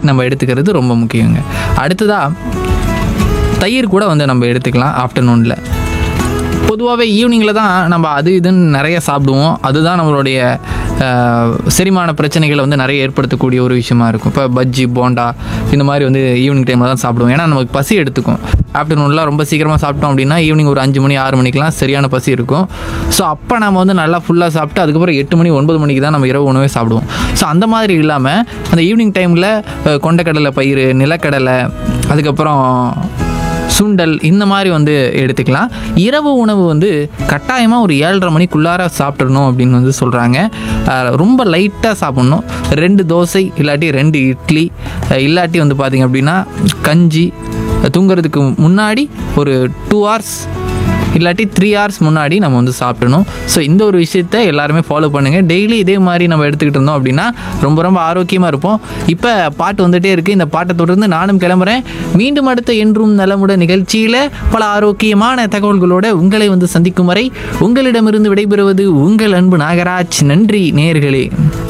நம்ம எடுத்துக்கிறது ரொம்ப முக்கியங்க அடுத்ததாக தயிர் கூட வந்து நம்ம எடுத்துக்கலாம் ஆஃப்டர்நூனில் பொதுவாகவே ஈவினிங்கில் தான் நம்ம அது இதுன்னு நிறைய சாப்பிடுவோம் அதுதான் நம்மளுடைய அஹ், செரிமான பிரச்சனைகளை வந்து நிறைய ஏற்படுத்தக்கூடிய ஒரு விஷயமா இருக்கும் இப்போ பஜ்ஜி போண்டா இந்த மாதிரி வந்து ஈவினிங் டைமில் தான் சாப்பிடுவோம் ஏன்னா நமக்கு பசி எடுத்துக்கும் ஆஃப்டர்நூன்லாம் ரொம்ப சீக்கிரமாக சாப்பிட்டோம் அப்படின்னா ஈவினிங் ஒரு அஞ்சு மணி ஆறு மணிக்கெலாம் சரியான பசி இருக்கும் ஸோ அப்போ நம்ம வந்து நல்லா ஃபுல்லாக சாப்பிட்டு அதுக்கப்புறம் எட்டு மணி ஒன்பது மணிக்கு தான் நம்ம இரவு உணவே சாப்பிடுவோம் ஸோ அந்த மாதிரி இல்லாமல் அந்த ஈவினிங் டைமில் கொண்டக்கடலை பயிர் நிலக்கடலை அதுக்கப்புறம் சுண்டல் இந்த மாதிரி வந்து எடுத்துக்கலாம் இரவு உணவு வந்து கட்டாயமாக ஒரு ஏழரை மணிக்குள்ளார சாப்பிட்றணும் அப்படின்னு வந்து சொல்கிறாங்க ரொம்ப லைட்டாக சாப்பிட்ணும் ரெண்டு தோசை இல்லாட்டி ரெண்டு இட்லி அஹ் இல்லாட்டி வந்து பார்த்திங்க அப்படின்னா கஞ்சி தூங்குறதுக்கு முன்னாடி ஒரு டூ ஹவர்ஸ் இல்லாட்டி த்ரீ ஹவர்ஸ் முன்னாடி நம்ம வந்து சாப்பிடணும் ஸோ இந்த ஒரு விஷயத்த எல்லாருமே ஃபாலோ பண்ணுங்கள் டெய்லி இதே மாதிரி நம்ம எடுத்துக்கிட்டு இருந்தோம் அப்படின்னா ரொம்ப ரொம்ப ஆரோக்கியமாக இருப்போம் இப்போ பாட்டு வந்துட்டே இருக்குது இந்த பாட்டை தொடர்ந்து நானும் கிளம்புறேன் மீண்டும் அடுத்த என்றும் நலமுட நிகழ்ச்சியில் பல ஆரோக்கியமான தகவல்களோட உங்களை வந்து சந்திக்கும் வரை உங்களிடமிருந்து விடைபெறுவது உங்கள் அன்பு நாகராஜ் நன்றி நேயர்களே